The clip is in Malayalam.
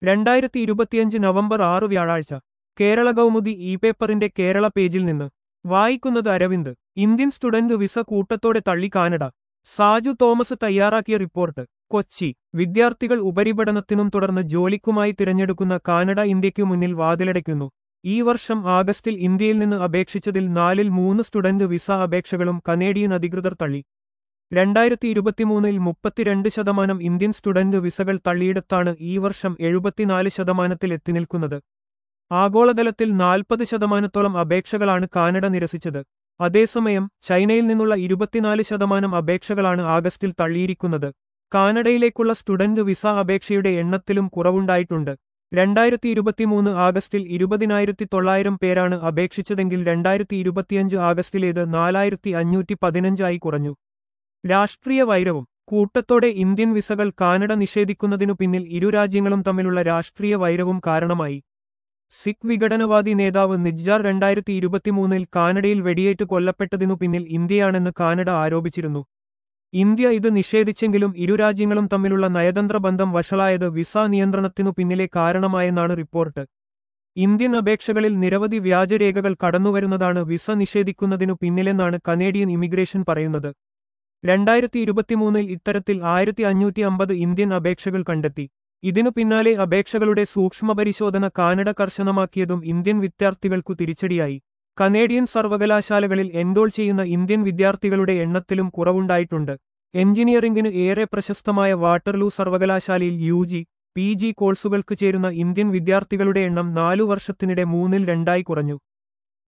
രണ്ടായിരത്തി ഇരുപത്തിയഞ്ച് നവംബർ ആറ് വ്യാഴാഴ്ച കേരള കൗമുദി ഇ പേപ്പറിന്റെ കേരള പേജിൽ നിന്ന് വായിക്കുന്നത് അരവിന്ദ് ഇന്ത്യൻ സ്റ്റുഡന്റ് വിസ കൂട്ടത്തോടെ തള്ളി കാനഡ സാജു തോമസ് തയ്യാറാക്കിയ റിപ്പോർട്ട് കൊച്ചി വിദ്യാർത്ഥികൾ ഉപരിപഠനത്തിനും തുടർന്ന് ജോലിക്കുമായി തിരഞ്ഞെടുക്കുന്ന കാനഡ ഇന്ത്യയ്ക്കു മുന്നിൽ വാതിലടയ്ക്കുന്നു ഈ വർഷം ആഗസ്റ്റിൽ ഇന്ത്യയിൽ നിന്ന് അപേക്ഷിച്ചതിൽ നാലിൽ മൂന്ന് സ്റ്റുഡന്റ് വിസ അപേക്ഷകളും കനേഡിയൻ അധികൃതർ തള്ളി രണ്ടായിരത്തി ഇരുപത്തിമൂന്നിൽ മുപ്പത്തിരണ്ട് ശതമാനം ഇന്ത്യൻ സ്റ്റുഡന്റ് വിസകൾ തള്ളിയിടത്താണ് ഈ വർഷം എഴുപത്തിനാല് ശതമാനത്തിൽ എത്തിനിൽക്കുന്നത് ആഗോളതലത്തിൽ നാൽപ്പത് ശതമാനത്തോളം അപേക്ഷകളാണ് കാനഡ നിരസിച്ചത് അതേസമയം ചൈനയിൽ നിന്നുള്ള ഇരുപത്തിനാല് ശതമാനം അപേക്ഷകളാണ് ആഗസ്റ്റിൽ തള്ളിയിരിക്കുന്നത് കാനഡയിലേക്കുള്ള സ്റ്റുഡന്റ് വിസ അപേക്ഷയുടെ എണ്ണത്തിലും കുറവുണ്ടായിട്ടുണ്ട് രണ്ടായിരത്തി ഇരുപത്തിമൂന്ന് ആഗസ്റ്റിൽ ഇരുപതിനായിരത്തി തൊള്ളായിരം പേരാണ് അപേക്ഷിച്ചതെങ്കിൽ രണ്ടായിരത്തി ഇരുപത്തിയഞ്ച് ആഗസ്റ്റിലേത് നാലായിരത്തി അഞ്ഞൂറ്റി പതിനഞ്ചായി കുറഞ്ഞു രാഷ്ട്രീയ വൈരവും കൂട്ടത്തോടെ ഇന്ത്യൻ വിസകൾ കാനഡ നിഷേധിക്കുന്നതിനു പിന്നിൽ ഇരു രാജ്യങ്ങളും തമ്മിലുള്ള രാഷ്ട്രീയ വൈരവും കാരണമായി സിഖ് വിഘടനവാദി നേതാവ് നിജ്ജാർ രണ്ടായിരത്തി ഇരുപത്തിമൂന്നിൽ കാനഡയിൽ വെടിയേറ്റ് കൊല്ലപ്പെട്ടതിനു പിന്നിൽ ഇന്ത്യയാണെന്ന് കാനഡ ആരോപിച്ചിരുന്നു ഇന്ത്യ ഇത് നിഷേധിച്ചെങ്കിലും ഇരു രാജ്യങ്ങളും തമ്മിലുള്ള നയതന്ത്ര ബന്ധം വഷളായത് വിസ നിയന്ത്രണത്തിനു പിന്നിലെ കാരണമായെന്നാണ് റിപ്പോർട്ട് ഇന്ത്യൻ അപേക്ഷകളിൽ നിരവധി വ്യാജരേഖകൾ കടന്നുവരുന്നതാണ് വിസ നിഷേധിക്കുന്നതിനു പിന്നിലെന്നാണ് കനേഡിയൻ ഇമിഗ്രേഷൻ പറയുന്നത് രണ്ടായിരത്തി ഇരുപത്തിമൂന്നിൽ ഇത്തരത്തിൽ ആയിരത്തി അഞ്ഞൂറ്റി അമ്പത് ഇന്ത്യൻ അപേക്ഷകൾ കണ്ടെത്തി ഇതിനു പിന്നാലെ അപേക്ഷകളുടെ സൂക്ഷ്മപരിശോധന കാനഡ കർശനമാക്കിയതും ഇന്ത്യൻ വിദ്യാർത്ഥികൾക്കു തിരിച്ചടിയായി കനേഡിയൻ സർവകലാശാലകളിൽ എൻറോൾ ചെയ്യുന്ന ഇന്ത്യൻ വിദ്യാർത്ഥികളുടെ എണ്ണത്തിലും കുറവുണ്ടായിട്ടുണ്ട് എഞ്ചിനീയറിംഗിന് ഏറെ പ്രശസ്തമായ വാട്ടർലൂ സർവകലാശാലയിൽ യു ജി പി ജി കോഴ്സുകൾക്ക് ചേരുന്ന ഇന്ത്യൻ വിദ്യാർത്ഥികളുടെ എണ്ണം നാലു വർഷത്തിനിടെ മൂന്നിൽ രണ്ടായി കുറഞ്ഞു